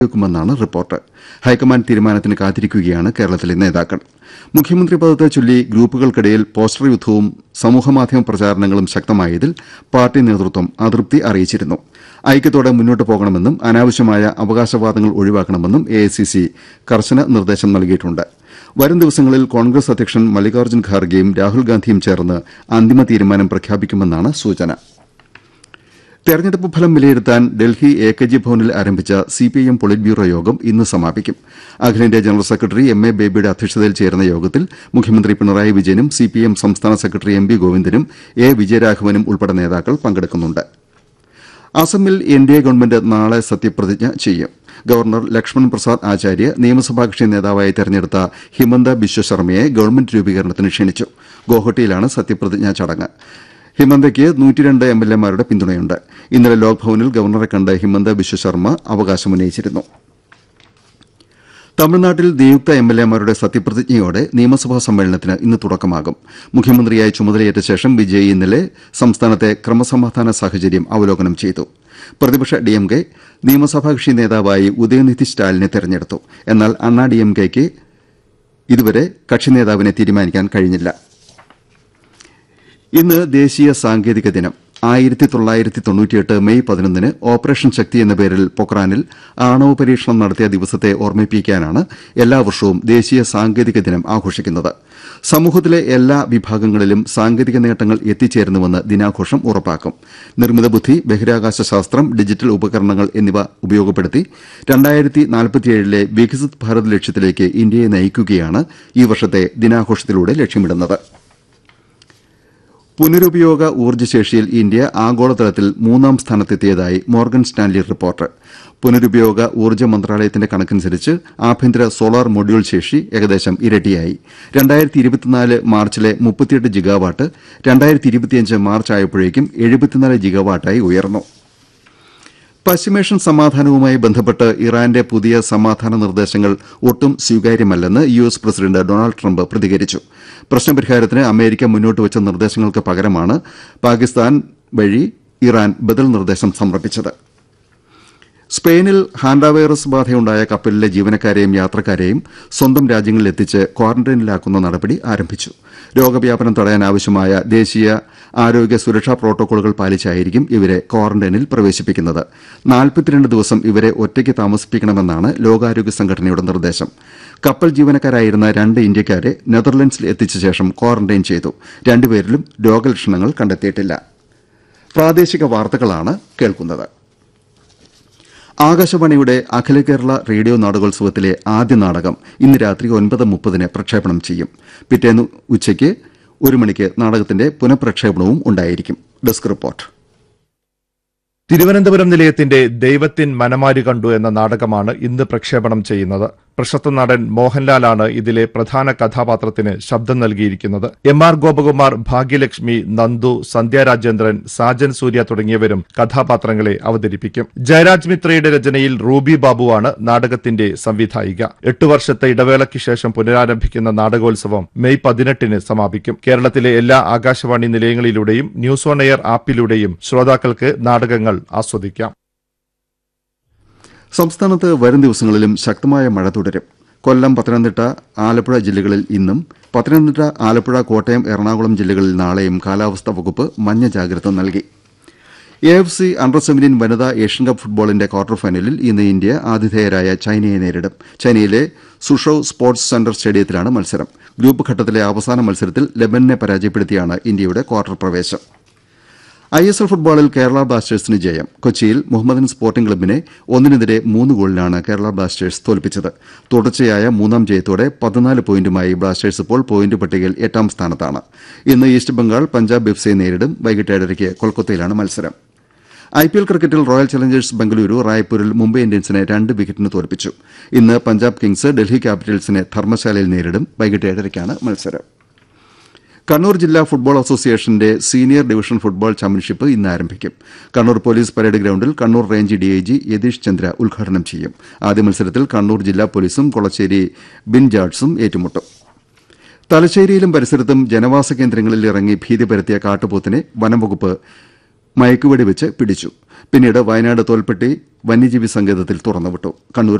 വെക്കുമെന്നാണ് report high command തീരുമാനത്തിന് കാത്തിരിക്കുകയാണ് കേരളത്തിലെ നേതാക്കൾ മുഖ്യമന്ത്രി പദത്തെ ചൊല്ലി ഗ്രൂപ്പുകൾക്കിടയിൽ പോസ്റ്റർ യുദ്ധവും സമൂഹമാധ്യമ പ്രചാരണങ്ങളും ശക്തമായതിൽ പാർട്ടി നേതൃത്വം അതൃപ്തി അറിയിച്ചിരുന്നു ഐക്യത്തോടെ മുന്നോട്ട് പോകണമെന്നും അനാവശ്യമായ അവകാശവാദങ്ങൾ ഒഴിവാക്കണമെന്നും എഐസിസി കർശന നിർദ്ദേശം നൽകിയിട്ടുണ്ട് വരും ദിവസങ്ങളിൽ കോൺഗ്രസ് അധ്യക്ഷൻ മല്ലികാർജ്ജുൻ ഖാർഗെയും രാഹുൽ ഗാന്ധിയും ചേർന്ന് അന്തിമ തീരുമാനം പ്രഖ്യാപിക്കുമെന്നാണ് സൂചന തെരഞ്ഞെടുപ്പ് ഫലം വിലയിരുത്താൻ ഡൽഹി എ കെ ജി ഭവനിൽ ആരംഭിച്ച സിപിഐഎം പൊളിറ്റ് ബ്യൂറോ യോഗം ഇന്ന് സമാപിക്കും അഖിലേന്ത്യാ ജനറൽ സെക്രട്ടറി എം എ ബേബിയുടെ അധ്യക്ഷതയിൽ ചേരുന്ന യോഗത്തിൽ മുഖ്യമന്ത്രി പിണറായി വിജയനും സിപിഐഎം സംസ്ഥാന സെക്രട്ടറി എം വി ഗോവിന്ദനും എ വിജയരാഘവനും ഉൾപ്പെടെ നേതാക്കൾ പങ്കെടുക്കുന്നുണ്ട് അസമിൽ എൻ ഡി എ ഗവൺമെന്റ് നാളെ സത്യപ്രതിജ്ഞ ചെയ്യും ഗവർണർ ലക്ഷ്മൺ പ്രസാദ് ആചാര്യ നിയമസഭാ കക്ഷി നേതാവായി തെരഞ്ഞെടുത്ത ഹിമന്ത ബിശ്വ ശർമ്മയെ ഗവൺമെന്റ് രൂപീകരണത്തിന് ക്ഷണിച്ചു ഗോഹട്ടിയിലാണ് സത്യപ്രതിജ്ഞാ ചടങ്ങ് ഹിമന്തയ്ക്ക് നൂറ്റിരണ്ട് എം എൽ എമാരുടെ പിന്തുണയുണ്ട് ഇന്നലെ ലോക്ഭവനിൽ ഗവർണറെ കണ്ട് ഹിമന്ത ബിശ്വ ശർമ്മ അവകാശമുന്നയിച്ചിരുന്നു തമിഴ്നാട്ടിൽ നിയുക്ത എം എൽ എമാരുടെ സത്യപ്രതിജ്ഞയോടെ നിയമസഭാ സമ്മേളനത്തിന് ഇന്ന് തുടക്കമാകും മുഖ്യമന്ത്രിയായി ചുമതലയേറ്റ ശേഷം വിജയ് ഇന്നലെ സംസ്ഥാനത്തെ ക്രമസമാധാന സാഹചര്യം അവലോകനം ചെയ്തു പ്രതിപക്ഷ ഡിഎംകെ നിയമസഭാ കക്ഷി നേതാവായി ഉദയനിധി സ്റ്റാലിനെ തെരഞ്ഞെടുത്തു എന്നാൽ അണ്ണാ ഡിഎംകെയ്ക്ക് ഇതുവരെ കക്ഷി നേതാവിനെ തീരുമാനിക്കാൻ കഴിഞ്ഞില്ല ഇന്ന് ദേശീയ സാങ്കേതിക ദിനം ആയിരത്തി തൊള്ളായിരത്തി തൊണ്ണൂറ്റിയെട്ട് മെയ് പതിനൊന്നിന് ഓപ്പറേഷൻ ശക്തി എന്ന പേരിൽ പൊക്രാനിൽ ആണവ പരീക്ഷണം നടത്തിയ ദിവസത്തെ ഓർമ്മിപ്പിക്കാനാണ് എല്ലാ വർഷവും ദേശീയ സാങ്കേതിക ദിനം ആഘോഷിക്കുന്നത് സമൂഹത്തിലെ എല്ലാ വിഭാഗങ്ങളിലും സാങ്കേതിക നേട്ടങ്ങൾ എത്തിച്ചേരുന്നുവെന്ന് ദിനാഘോഷം ഉറപ്പാക്കും നിർമ്മിത ബുദ്ധി ബഹിരാകാശ ശാസ്ത്രം ഡിജിറ്റൽ ഉപകരണങ്ങൾ എന്നിവ ഉപയോഗപ്പെടുത്തി രണ്ടായിരത്തി നാൽപ്പത്തിയേഴിലെ വികസിത് ഭാരത് ലക്ഷ്യത്തിലേക്ക് ഇന്ത്യയെ നയിക്കുകയാണ് ഈ വർഷത്തെ ദിനാഘോഷത്തിലൂടെ ലക്ഷ്യമിടുന്നത് പുനരുപയോഗ ഊർജ്ജശേഷിയിൽ ഇന്ത്യ ആഗോളതലത്തിൽ മൂന്നാം സ്ഥാനത്തെത്തിയതായി മോർഗൻ സ്റ്റാൻലി റിപ്പോർട്ട് പുനരുപയോഗ ഊർജ്ജ മന്ത്രാലയത്തിന്റെ കണക്കനുസരിച്ച് ആഭ്യന്തര സോളാർ മൊഡ്യൂൾ ശേഷി ഏകദേശം ഇരട്ടിയായി രണ്ടായിരത്തി ഇരുപത്തിനാല് മാർച്ചിലെ മുപ്പത്തിയെട്ട് ജിഗാവാട്ട് രണ്ടായിരത്തി ഇരുപത്തിയഞ്ച് മാർച്ച് ആയപ്പോഴേക്കും എഴുപത്തിനാല് ജിഗാവാട്ടായി ഉയർന്നു പശ്ചിമേഷ്യൻ സമാധാനവുമായി ബന്ധപ്പെട്ട് ഇറാന്റെ പുതിയ സമാധാന നിർദ്ദേശങ്ങൾ ഒട്ടും സ്വീകാര്യമല്ലെന്ന് U S president Donald Trump പ്രതികരിച്ചു പ്രശ്നപരിഹാരത്തിന് അമേരിക്ക മുന്നോട്ടുവച്ച നിർദ്ദേശങ്ങൾക്ക് പകരമാണ് പാകിസ്ഥാൻ വഴി ഇറാൻ ബദൽ നിർദ്ദേശം സമർപ്പിച്ചത് സ്പെയിനിൽ ഹാൻഡ വൈറസ് ബാധയുണ്ടായ കപ്പലിലെ ജീവനക്കാരെയും യാത്രക്കാരെയും സ്വന്തം രാജ്യങ്ങളിലെത്തിച്ച് ക്വാറന്റൈനിലാക്കുന്ന നടപടി ആരംഭിച്ചു രോഗവ്യാപനം തടയാനാവശ്യമായ ദേശീയ ആരോഗ്യ സുരക്ഷാ പ്രോട്ടോക്കോളുകൾ പാലിച്ചായിരിക്കും ഇവരെ ക്വാറന്റൈനിൽ പ്രവേശിപ്പിക്കുന്നത് നാൽപ്പത്തിരണ്ട് ദിവസം ഇവരെ ഒറ്റയ്ക്ക് താമസിപ്പിക്കണമെന്നാണ് ലോകാരോഗ്യ സംഘടനയുടെ നിർദ്ദേശം കപ്പൽ ജീവനക്കാരായിരുന്ന രണ്ട് ഇന്ത്യക്കാരെ നെതർലൻഡ്സിൽ എത്തിച്ച ശേഷം ക്വാറന്റൈൻ ചെയ്തു രണ്ടുപേരിലും രോഗലക്ഷണങ്ങൾ കണ്ടെത്തിയിട്ടില്ല പ്രാദേശിക വാർത്തകളാണ് കേൾക്കുന്നത് ആകാശവാണിയുടെ അഖില കേരള റേഡിയോ നാടകോത്സവത്തിലെ ആദ്യ നാടകം ഇന്ന് രാത്രി ഒൻപത് മുപ്പതിന് പ്രക്ഷേപണം ചെയ്യും പിറ്റേന്ന് ഉച്ചയ്ക്ക് ഒരു മണിക്ക് നാടകത്തിന്റെ പുനഃപ്രക്ഷേപണവും ഉണ്ടായിരിക്കും ഡെസ്ക് റിപ്പോർട്ട് തിരുവനന്തപുരം നിലയത്തിന്റെ ദൈവത്തിൻ മനമാരി കണ്ടു എന്ന നാടകമാണ് ഇന്ന് പ്രക്ഷേപണം ചെയ്യുന്നത് പ്രശസ്ത നടൻ മോഹൻലാലാണ് ഇതിലെ പ്രധാന കഥാപാത്രത്തിന് ശബ്ദം നൽകിയിരിക്കുന്നത് എം ആർ ഗോപകുമാർ ഭാഗ്യലക്ഷ്മി നന്ദു സന്ധ്യ രാജേന്ദ്രൻ സാജൻ സൂര്യ തുടങ്ങിയവരും കഥാപാത്രങ്ങളെ അവതരിപ്പിക്കും ജയരാജ് മിത്രയുടെ രചനയിൽ റൂബി ബാബുവാണ് നാടകത്തിന്റെ സംവിധായിക എട്ടു വർഷത്തെ ഇടവേളയ്ക്ക് ശേഷം പുനരാരംഭിക്കുന്ന നാടകോത്സവം മെയ് പതിനെട്ടിന് സമാപിക്കും കേരളത്തിലെ എല്ലാ ആകാശവാണി നിലയങ്ങളിലൂടെയും ന്യൂസ് ഓൺ എയർ ആപ്പിലൂടെയും ശ്രോതാക്കൾക്ക് നാടകങ്ങൾ ആസ്വദിക്കാം സംസ്ഥാനത്ത് വരും ദിവസങ്ങളിലും ശക്തമായ മഴ തുടരും കൊല്ലം പത്തനംതിട്ട ആലപ്പുഴ ജില്ലകളിൽ ഇന്നും പത്തനംതിട്ട ആലപ്പുഴ കോട്ടയം എറണാകുളം ജില്ലകളിൽ നാളെയും കാലാവസ്ഥാ വകുപ്പ് മഞ്ഞ ജാഗ്രത നൽകി A F C under seventeen വനിതാ ഏഷ്യൻ കപ്പ് ഫുട്ബോളിന്റെ ക്വാർട്ടർ ഫൈനലിൽ ഇന്ന് ഇന്ത്യ ആതിഥേയരായ ചൈനയെ നേരിടും ചൈനയിലെ സുഷൌ സ്പോർട്സ് സെന്റർ സ്റ്റേഡിയത്തിലാണ് മത്സരം ഗ്രൂപ്പ് ഘട്ടത്തിലെ അവസാന മത്സരത്തിൽ ലെബനനെ പരാജയപ്പെടുത്തിയാണ് ഇന്ത്യയുടെ ക്വാർട്ടർ പ്രവേശം ഐ എസ് എൽ ഫുട്ബോളിൽ കേരള ബ്ലാസ്റ്റേഴ്സിന് ജയം കൊച്ചിയിൽ മുഹമ്മദൻ സ്പോർട്ടിംഗ് ക്ലബിനെ ഒന്നിനെതിരെ മൂന്ന് ഗോളിനാണ് കേരള ബ്ലാസ്റ്റേഴ്സ് തോൽപ്പിച്ചത് തുടർച്ചയായ മൂന്നാം ജയത്തോടെ പതിനാല് പോയിന്റുമായി ബ്ലാസ്റ്റേഴ്സ് ഇപ്പോൾ പോയിന്റ് പട്ടികയിൽ എട്ടാം സ്ഥാനത്താണ് ഇന്ന് ഈസ്റ്റ് ബംഗാൾ പഞ്ചാബ് എഫ് സിയെ നേരിടും വൈകിട്ട് ഏഴരയ്ക്ക് കൊൽക്കത്തയിലാണ് മത്സരം ഐ പി എൽ ക്രിക്കറ്റിൽ റോയൽ ചലഞ്ചേഴ്സ് ബംഗളൂരു റായ്പൂരിൽ മുംബൈ ഇന്ത്യൻസിനെ രണ്ട് വിക്കറ്റിന് തോൽപ്പിച്ചു ഇന്ന് പഞ്ചാബ് കിങ്സ് ഡൽഹി ക്യാപിറ്റൽസിനെ ധർമ്മശാലയിൽ നേരിടും വൈകിട്ട് ഏഴരയ്ക്കാണ് മത്സരം കണ്ണൂർ ജില്ലാ ഫുട്ബോൾ അസോസിയേഷന്റെ സീനിയർ ഡിവിഷൻ ഫുട്ബോൾ ചാമ്പ്യൻഷിപ്പ് ഇന്ന് ആരംഭിക്കും കണ്ണൂർ പോലീസ് പരേഡ് ഗ്രൌണ്ടിൽ കണ്ണൂർ റേഞ്ച് ഡിഐജി യതീഷ് ചന്ദ്ര ഉദ്ഘാടനം ചെയ്യും ആദ്യ മത്സരത്തിൽ കണ്ണൂർ ജില്ലാ പോലീസും കൊളച്ചേരി ബിൻ ജാഡ്സും ഏറ്റുമുട്ടും തലശ്ശേരിയിലും പരിസരത്തും ജനവാസ കേന്ദ്രങ്ങളിൽ ഇറങ്ങി ഭീതി പരത്തിയ കാട്ടുപോത്തിനെ വനംവകുപ്പ് മയക്കുവെടി വെച്ച് പിടിച്ചു പിന്നീട് വയനാട് തോൽപ്പെട്ടി വന്യജീവി സങ്കേതത്തിൽ തുറന്നുവിട്ടു കണ്ണൂർ